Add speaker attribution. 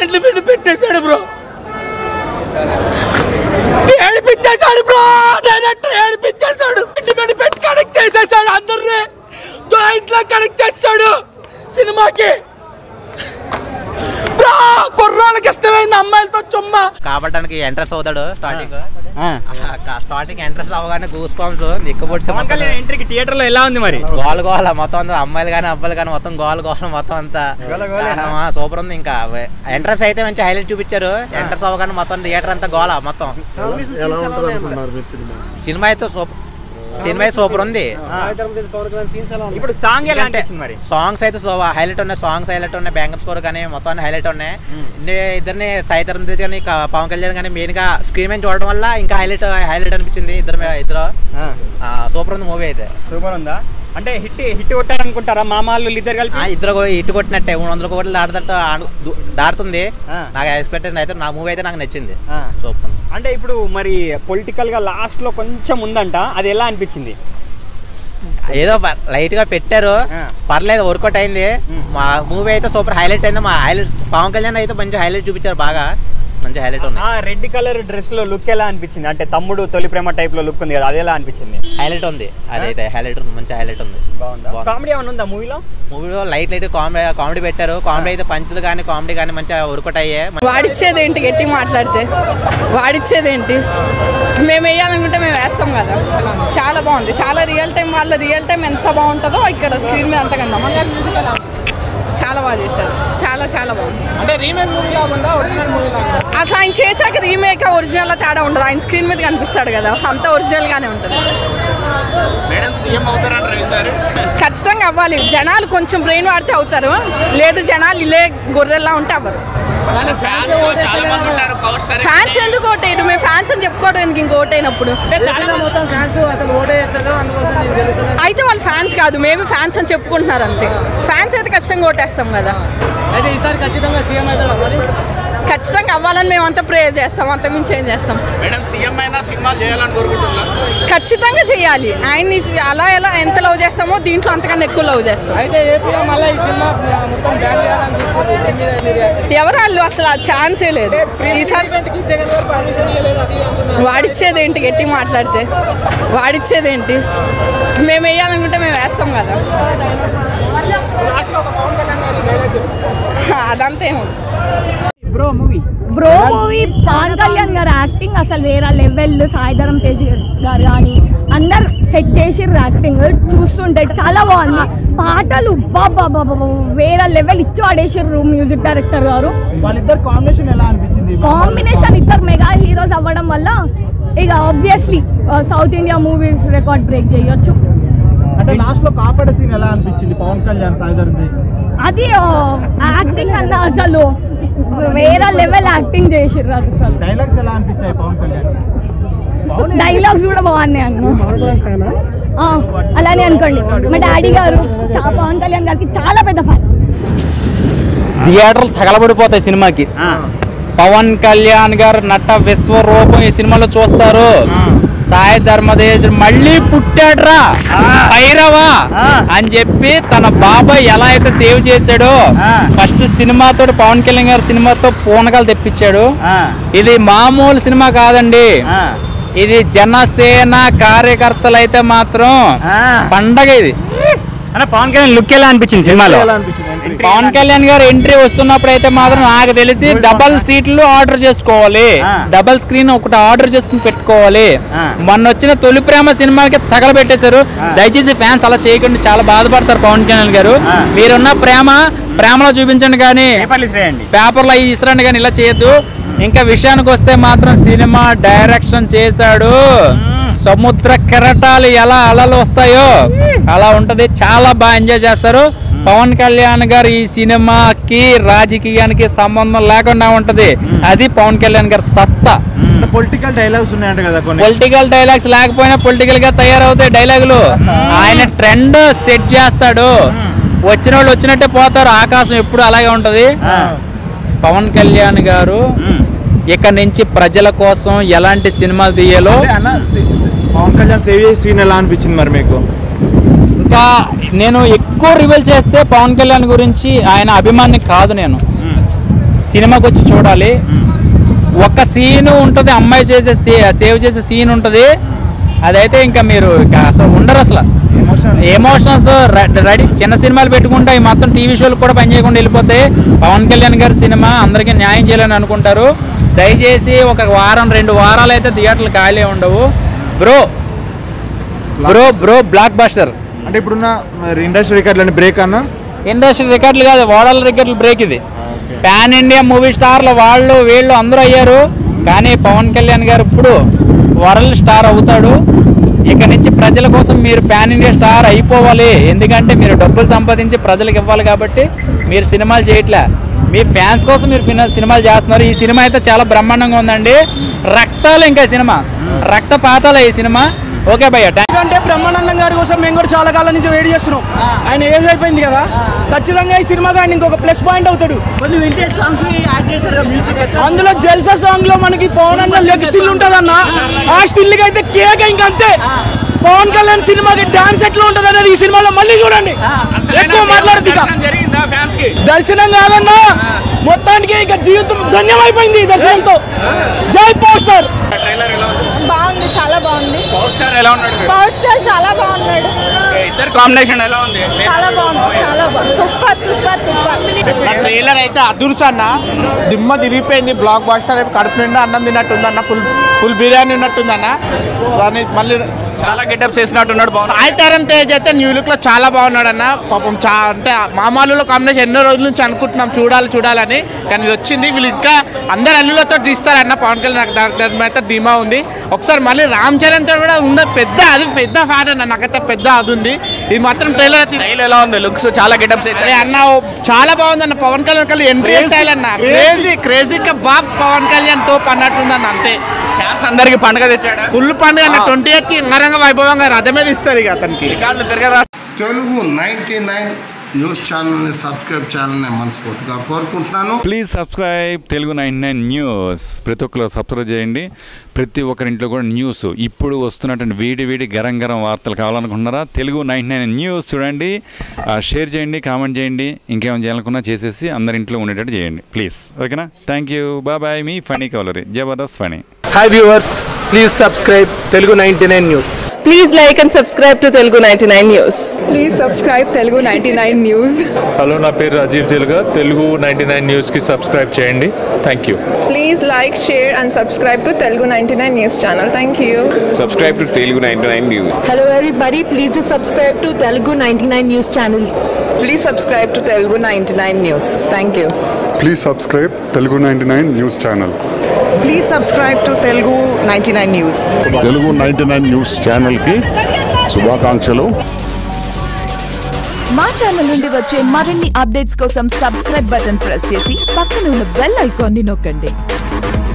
Speaker 1: పిండి పిండి పెట్టేశాడు బ్రో ఏడిపించేశాడు బ్రో డైరెక్టర్ ఏడిపించేశాడు పిండి పిండి పెట్టి కనెక్ట్ చేసేసాడు అందరినీ జాయింట్ లో కనెక్ట్ చేస్తాడు సినిమాకి బ్రో కుర్రాళ్ళకి ఇష్టమైన అమ్మాయిలతో చుమ్మా
Speaker 2: కాబట్టడానికి ఎంట్రెన్స్ అవుతాడు స్టార్టింగ్ స్టార్టింగ్ ఎంట్రెన్స్ అవగానే గూస్ పాంప్స్ దిక్కుబొడిసి
Speaker 3: పవన్ కళ్యాణ్ ఎంట్రీకి థియేటర్ లో ఎలా ఉంది మరి
Speaker 2: గోల గోల మొత్తం అందరూ అమ్మాయిలు కానీ అబ్బాయిలు కానీ మొత్తం గోల గోల మొత్తం అంతా
Speaker 3: గోల గోలేనా?
Speaker 2: సూపర్ ఉంది ఇంకా ఎంట్రన్స్ అయితే మంచి హైలైట్ చూపించారు ఎంట్రన్స్ అవగానే మొత్తం థియేటర్ అంతా గోల మొత్తం
Speaker 4: ఎలా ఉంటుంది అనుకున్నారు మీరు సినిమా
Speaker 2: సినిమా అయితే సూపర్ సినిమా అయితే సూపర్ ఉంది
Speaker 3: ఇప్పుడు సాంగ్ ఎలా
Speaker 2: అంటే
Speaker 3: అనిపించింది మరి
Speaker 2: సాంగ్స్ అయితే సో హైలైట్ ఉన్నాయి సాంగ్స్ హైలైట్ ఉన్నాయి బ్యాంగర్ స్కోర్ కానీ మొత్తం అన్ని హైలైట్ ఉన్నాయి ఇన్ని ఇద్దరిని సాయిధరం తేజ్ కానీ క- పవన్ కళ్యాణ్ కానీ మెయిన్ గా స్క్రీన్ మీద చూడడం వల్ల ఇంకా హైలైట్ హైలైట్ అనిపించింది ఇద్దరు ఇద్దరు సూపర్ ఉంది మూవీ అయితే
Speaker 3: సూపర్ ఉందా అంటే హిట్ హిట్ కొట్టారనుకుంటారా మామాళ్ళు ఇద్దరు
Speaker 2: ఆ,
Speaker 3: కలిపి
Speaker 2: ఇద్దరు కూడా ఇటు కొట్టినట్టే మూడు వందల కోట్లు దాటుతట్టు ఆడు- దు- దాటుతుంది
Speaker 3: ఆ.
Speaker 2: నాకు ఎక్స్పెక్టేషన్ అయితే నా మూవీ అయితే నాకు నచ్చింది
Speaker 3: ఆ.
Speaker 2: సూపర్
Speaker 3: అంటే ఇప్పుడు మరి పొలిటికల్ గా లాస్ట్ లో కొంచెం ఉందంట అది ఎలా అనిపించింది
Speaker 2: ఏదో లైట్ గా పెట్టారు
Speaker 3: ఆ.
Speaker 2: పర్లేదు వర్కౌట్ అయింది
Speaker 3: ఉమ్.
Speaker 2: మా మూవీ అయితే సూపర్ హైలైట్ అయింది మా హైలైట్ పవన్ కళ్యాణ్ అయితే మంచి హైలైట్ చూపించారు బాగా మంచి హైలైట్ ఉంది
Speaker 3: ఆ రెడ్ కలర్ డ్రెస్ లో లుక్ ఎలా అనిపించింది అంటే తమ్ముడు తొలి ప్రేమ టైప్ లో లుక్ ఉంది కదా అది ఎలా అనిపించింది
Speaker 2: హైలైట్ ఉంది అదైతే హైలైట్ ఉంది మంచి హైలైట్ ఉంది
Speaker 3: బాగుందా
Speaker 2: బాగుంది.
Speaker 3: కామెడీ ఏమైనా ఉందా మూవీలో
Speaker 2: మూవీలో లైట్ లైట్ కామెడీ కామెడీ పెట్టారు కామెడీ అయితే పంచులు కానీ కామెడీ కానీ మంచిగా వర్కౌట్ అయ్యాయి
Speaker 5: వాడిచ్చేదేంటి గట్టి మాట్లాడితే వాడిచ్చేదేంటి మేము వేయాలనుకుంటే మేము వేస్తాం కదా చాలా బాగుంది చాలా రియల్ టైం వాళ్ళ రియల్ టైం ఎంత బాగుంటుందో ఇక్కడ స్క్రీన్ మీద అంతకన్నా చాలా బాగా చేశారు చాలా చాలా బాగుంది
Speaker 1: అంటే రీమేక్ మూవీ లాగా ఉందా ఒరిజినల్ మూవీ లాగా
Speaker 5: అసలు ఆయన చేశాక రీమేక్ ఒరిజినల్ తేడా ఉండదు ఆయన స్క్రీన్ మీద కనిపిస్తాడు కదా అంత ఒరిజినల్ గానే ఉంటుంది
Speaker 1: మేడం సీఎం అవుతారంటారు ఈసారి
Speaker 5: ఖచ్చితంగా అవ్వాలి జనాలు కొంచెం బ్రెయిన్ వాడితే అవుతారు లేదు జనాలు ఇలే గొర్రెల్లా ఉంటే అవ్వరు
Speaker 1: కానీ ఫ్యాన్స్ చాలా మంది ఉంటారు పవర్ స్టార్
Speaker 5: ఫ్యాన్స్ ఎందుకు ఓటేయరు మేము ఫ్యాన్స్ అని చెప్పుకోవడం ఎందుకు ఇంక ఓటైనప్పుడు
Speaker 1: మొత్తం ఫ్యాన్స్ అసలు ఓటేస్తారు అందుకోసం నేను తెలుసు
Speaker 5: అయితే వాళ్ళు ఫ్యాన్స్ కాదు మేము ఫ్యాన్స్ అని చెప్పుకుంటున్నారు అంతే ఫ్యాన్స్ అయితే ఖచ్చితంగా ఓటేస్తాం కదా
Speaker 1: అయితే ఈసారి ఖచ్చితంగా సీఎం అవుతారా మరి
Speaker 5: ఖచ్చితంగా అవ్వాలని మేము అంతా ప్రే చేస్తాం అంత మించి ఏం చేస్తాం
Speaker 1: మేడం సీఎం అయినా సినిమాలు చేయాలని కోరుకుంటున్నా
Speaker 5: ఖచ్చితంగా చేయాలి ఆయన్ని అలా ఎలా ఎంత లవ్ చేస్తామో దీంట్లో అంతకన్నా ఎక్కువ లవ్ చేస్తాం
Speaker 1: అయితే ఏపీలో మళ్ళీ ఈ సినిమా మొత్తం బ్యాన్ చేయాలని చూస్తారు దీని మీద ఎన్ని రియాక్షన్
Speaker 5: ఎవరు వాళ్ళు అసలు ఆ ఛాన్సే లేదు ఈసారి
Speaker 1: ఈవెంట్కి జగన్ గారు పర్మిషన్ ఇవ్వలేదు అది అంటున్నారు
Speaker 5: వాడిచ్చేదేంటి గట్టి మాట్లాడితే వాడిచ్చేదేంటి మేము వేయాలనుకుంటే మేము వేస్తాం కదా
Speaker 1: లాస్ట్ ఒక పవన్ కళ్యాణ్ గారి డైలాగ్ చెప్పు.
Speaker 5: అదంతా ఏముంది
Speaker 3: bro movie
Speaker 6: bro movie Pawan Kalyan గారు యాక్టింగ్ అసలు వేరే లెవెల్ సాయిధరం తేజ్ గారు కానీ అందరు సెట్ చేసిర్రు యాక్టింగ్ చూస్తుంటే చాలా బాగుంది పాటలు బాబా వేరే లెవెల్ ఇచ్చి ఆడేసిర్రు మ్యూజిక్ డైరెక్టర్ గారు
Speaker 4: వాళ్ళిద్దరు కాంబినేషన్ ఎలా అనిపించింది
Speaker 6: కాంబినేషన్ ఇద్దరు మెగా హీరోస్ అవ్వడం వల్ల ఇక obviously south India movies record break చేయొచ్చు
Speaker 4: అంటే లాస్ట్ లో కాపాడే సీన్ ఎలా అనిపించింది పవన్ కళ్యాణ్ సాయిధర్ది
Speaker 6: అది యాక్టింగ్ అన్న అసలు వేరే లెవెల్ యాక్టింగ్ చేసిర్రు అది అసలు
Speaker 4: డైలాగ్స్ ఎలా అనిపించాయి పవన్ కళ్యాణ్
Speaker 6: డైలాగ్స్ కూడా బాగున్నాయి అన్న ఆ, అలానే అనుకోండి మా డాడీ గారు చా- పవన్ కళ్యాణ్ గారికి చాలా పెద్ద ఫ్యాన్
Speaker 7: థియేటర్లు తగలబడిపోతాయి సినిమాకి పవన్ కళ్యాణ్ గారు నట విశ్వరూపం ఈ సినిమాలో చూస్తారు సాయి ధర్మదేశ్ మళ్ళీ పుట్టాడ్రా భైరవా అని చెప్పి తన బాబాయ్ ఎలా అయితే సేవ్ చేశాడో ఫస్ట్ సినిమాతో పవన్ కళ్యాణ్ గారి సినిమాతో పూనకాలు తెప్పించాడు ఇది మామూలు సినిమా కాదండి ఇది జనసేన కార్యకర్తలు అయితే మాత్రం పండగ ఇది
Speaker 3: అన్న పవన్ కళ్యాణ్ లుక్ ఎలా అనిపించింది సినిమాలో
Speaker 4: ఎలా అనిపించింది entry?
Speaker 7: పవన్ కళ్యాణ్ గారు ఎంట్రీ వస్తున్నప్పుడు అయితే మాత్రం నాకు తెలిసి డబల్ సీట్లు ఆర్డర్ చేసుకోవాలి
Speaker 3: ఆ.
Speaker 7: డబల్ స్క్రీన్ ఒకటి ఆర్డర్ చేసుకుని పెట్టుకోవాలి
Speaker 3: ఆ.
Speaker 7: మొన్న వచ్చిన తొలి ప్రేమ సినిమాకి తగలబెట్టేశారు దయచేసి ఫ్యాన్స్ అలా చేయకుండా చాలా బాధపడతారు పవన్ కళ్యాణ్ గారు
Speaker 3: ఆ.
Speaker 7: మీరున్న ప్రేమ ప్రేమలో చూపించండి కానీ
Speaker 3: పేపర్లు ఇసిరేయండి
Speaker 7: పేపర్లో అవి ఇసరండి కానీ ఇలా చేయొద్దు ఇంకా విషయానికి వస్తే మాత్రం సినిమా డైరెక్షన్ చేశాడు సముద్ర కెరటాలు ఎలా అలలు వస్తాయో అలా ఉంటది చాలా బాగా ఎంజాయ్ చేస్తారు పవన్ కళ్యాణ్ గారు ఈ సినిమాకి రాజకీయానికి సంబంధం లేకుండా ఉంటది అది పవన్ కళ్యాణ్ గారి సత్తా
Speaker 4: అంటే పొలిటికల్ డైలాగ్స్ ఉన్నాయంట కదా కొన్ని
Speaker 7: పొలిటికల్ డైలాగ్స్ లేకపోయినా పొలిటికల్ గా తయారవుతాయి డైలాగులు ఆయన ట్రెండ్ సెట్ చేస్తాడు వచ్చిన వాళ్ళు వచ్చినట్టే పోతారు ఆకాశం ఎప్పుడు అలాగే ఉంటది పవన్ కళ్యాణ్ గారు ఇక నుంచి ప్రజల కోసం ఎలాంటి సినిమాలు తీయాలో
Speaker 4: అంటే అన్న సి- సి- పవన్ కళ్యాణ్ సేవ్ చేసే సీన్ ఎలా అనిపించింది మరి మీకు
Speaker 7: ఇంకా నేను ఎక్కువ రివీల్ చేస్తే పవన్ కళ్యాణ్ గురించి ఆయన అభిమాని కాదు నేను సినిమాకి వచ్చి చూడాలి ఒక సీన్ ఉంటుంది అమ్మాయి చేసే సే- సేవ్ చేసే సీన్ ఉంటుంది అదైతే ఇంకా మీరు ఇక అసలు ఉండరు అసలు ఎమోషనల్స్ రెడీ చిన్న సినిమాలు పెట్టుకుంటే అవి మొత్తం టీవీ షోలు కూడా పనిచేయకుండా వెళ్ళిపోతాయి పవన్ కళ్యాణ్ గారి సినిమా అందరికీ న్యాయం చేయాలని అనుకుంటారు దయచేసి ఒక వారం రెండు వారాలు అయితే థియేటర్లు ఖాళీ ఉండవు bro bro bro blockbuster
Speaker 4: అంటే ఇప్పుడున్న మరి ఇండస్ట్రీ రికార్డులని బ్రేక్ అన్న
Speaker 7: ఇండస్ట్రీ రికార్డులు కాదు ఓడల రికార్డులు బ్రేక్ ఇది పాన్ ఇండియా మూవీ స్టార్లు వాళ్ళు వీళ్ళు అందరూ అయ్యారు కానీ పవన్ కళ్యాణ్ గారు ఇప్పుడు వరల్డ్ స్టార్ అవుతాడు ఇక నుంచి ప్రజల కోసం మీరు పాన్ ఇండియా స్టార్ అయిపోవాలి ఎందుకంటే మీరు డబ్బులు సంపాదించి ప్రజలకు ఇవ్వాలి కాబట్టి మీరు సినిమాలు చేయట్లే మీ ఫ్యాన్స్ కోసం మీరు ఫిన- సినిమాలు చేస్తున్నారు ఈ సినిమా అయితే చాలా బ్రహ్మాండంగా ఉందండి రక్తాలు ఇంకా ఈ సినిమా రక్తపాతాల ఈ సినిమా ఓకే భయ్య థ్యాంక్
Speaker 8: ఎందుకంటే బ్రహ్మానందం గారి కోసం మేము కూడా చాలా కాలం నుంచి వెయిట్ చేస్తున్నాం ఆయన ఏజ్ అయిపోయింది కదా ఖచ్చితంగా ఈ సినిమాకి ఆయన ఇంకొక ప్లస్ పాయింట్ అవుతాడు అందులో జల్సా సాంగ్ లో మనకి పవన్ అన్న లెగ్ స్టిల్ ఉంటది అన్న ఆ స్టిల్ కి అయితే కేక్ ఇంకంతే పవన్ కళ్యాణ్ సినిమాకి డాన్స్ ఎట్లా ఉంటది అనేది ఈ సినిమాలో మళ్ళీ చూడండి ఎక్కువ మాట్లాడదు ఇక దర్శనం కాదన్నా మొత్తానికి ఇక జీవితం ధన్యమైపోయింది ఈ దర్శనంతో జై పోస్టర్
Speaker 5: బాగుంది చాలా బాగుంది
Speaker 3: పవర్ స్టార్ ఎలా ఉన్నాడు
Speaker 5: పవర్ స్టార్ చాలా బాగున్నాడు
Speaker 3: ఇద్దరు కాంబినేషన్ ఎలా ఉంది
Speaker 5: చాలా బాగుంది చాలా బాగుంది సూపర్ సూపర్ సూపర్
Speaker 9: ట్రైలర్ అయితే అదుర్స్ అన్న దిమ్మ తిరిగిపోయింది బ్లాక్ బాస్టర్ రేపు కడుపు నిండా అన్నం తిన్నట్టుందన్న ఫుల్ ఫుల్ బిర్యానీ ఉన్నట్టుందన్న దాన్ని మళ్ళీ
Speaker 3: చాలా గెటప్ చేసినట్టున్నాడు బాగుంది
Speaker 9: సాయితారం తేజ్ అయితే న్యూ లుక్ లో చాలా బాగున్నాడు అన్న పాపం చా అంటే మామాలులో కాంబినేషన్ ఎన్నో రోజుల నుంచి అనుకుంటున్నాం చూడాలి చూడాలని కానీ ఇది వచ్చింది వీళ్ళు ఇంకా అందరు అల్లులతో తీస్తారన్న పవన్ కళ్యాణ్ నాకు దాని దాని మీద అయితే ధీమా ఉంది ఒకసారి మళ్ళీ రామ్ చరణ్ తో కూడా ఉన్న పెద్ద అది పెద్ద ఫ్యాన్ అన్న నాకైతే పెద్ద అది ఉంది ఇది మాత్రం ట్రైలర్ అయితే
Speaker 3: స్టైల్ ఎలా ఉంది లుక్స్ చాలా గెటప్
Speaker 9: అరే
Speaker 3: చేశారు
Speaker 9: అన్న ఓ చాలా బాగుంది అన్న పవన్ కళ్యాణ్ కళ్యాణ్ ఎంట్రీ స్టైల్ అన్న క్రేజీ క్రేజీగా బాబ్ పవన్ కళ్యాణ్ తో అన్నట్టుంది అన్న అంతే
Speaker 3: ఫ్యాన్స్ అందరికి పండుగ తెచ్చాడు
Speaker 9: ఫుల్ పండుగ అన్న ట్వంటీ ఎయిత్ కి అంగరంగ వైభవంగా రథం మీద ఇస్తారు ఇక అతనికి
Speaker 3: రికార్డులు తిరగరా
Speaker 10: తెలుగు నైంటీ నైన్ న్యూస్ ఛానల్ని సబ్స్క్రైబ్ చేయాలని మనస్ఫూర్తిగా కోరుకుంటున్నాను
Speaker 11: please subscribe Telugu nine nine news ప్రతి ఒక్కరు సబ్స్క్రైబ్ చేయండి ప్రతి ఒక్కరింట్లో కూడా న్యూస్ ఇప్పుడు వస్తున్నటువంటి వేడి వేడి గరం గరం వార్తలు కావాలనుకుంటున్నారా తెలుగు నైన్ నైన్ న్యూస్ చూడండి ఆ, షేర్ చేయండి కామెంట్ చేయండి ఇంకేమైనా చేయాలనుకున్నా చేసేసి అందరి ఇంట్లో ఉండేటట్టు చేయండి ప్లీజ్ ఓకేనా థ్యాంక్ యూ బాయ్ మీ ఫనీ కవలరీ Jabardasth funny
Speaker 12: hi viewers please subscribe Telugu ninety nine news
Speaker 5: please like and subscribe to Telugu ninety nine news please subscribe Telugu ninety nine news
Speaker 13: hello నా పేరు రాజీవ్ తెలుగా తెలుగు నైంటీ నైన్ న్యూస్కి సబ్స్క్రైబ్ చేయండి thank you
Speaker 5: please like share and subscribe to Telugu ninety nine news channel thank you
Speaker 13: subscribe to Telugu ninety nine news
Speaker 5: hello everybody please to subscribe to Telugu ninety nine news channel please subscribe to Telugu ninety nine news thank you
Speaker 14: please subscribe Telugu ninety nine news channel
Speaker 15: please subscribe to Telugu ninety nine news
Speaker 14: Telugu ninety nine news ఛానల్కి శుభాకాంక్షలు
Speaker 16: మా channel నుండి వచ్చే మరిన్ని updates కోసం subscribe button press చేసి పక్కన ఉన్న బెల్ ఐకాన్ని నొక్కండి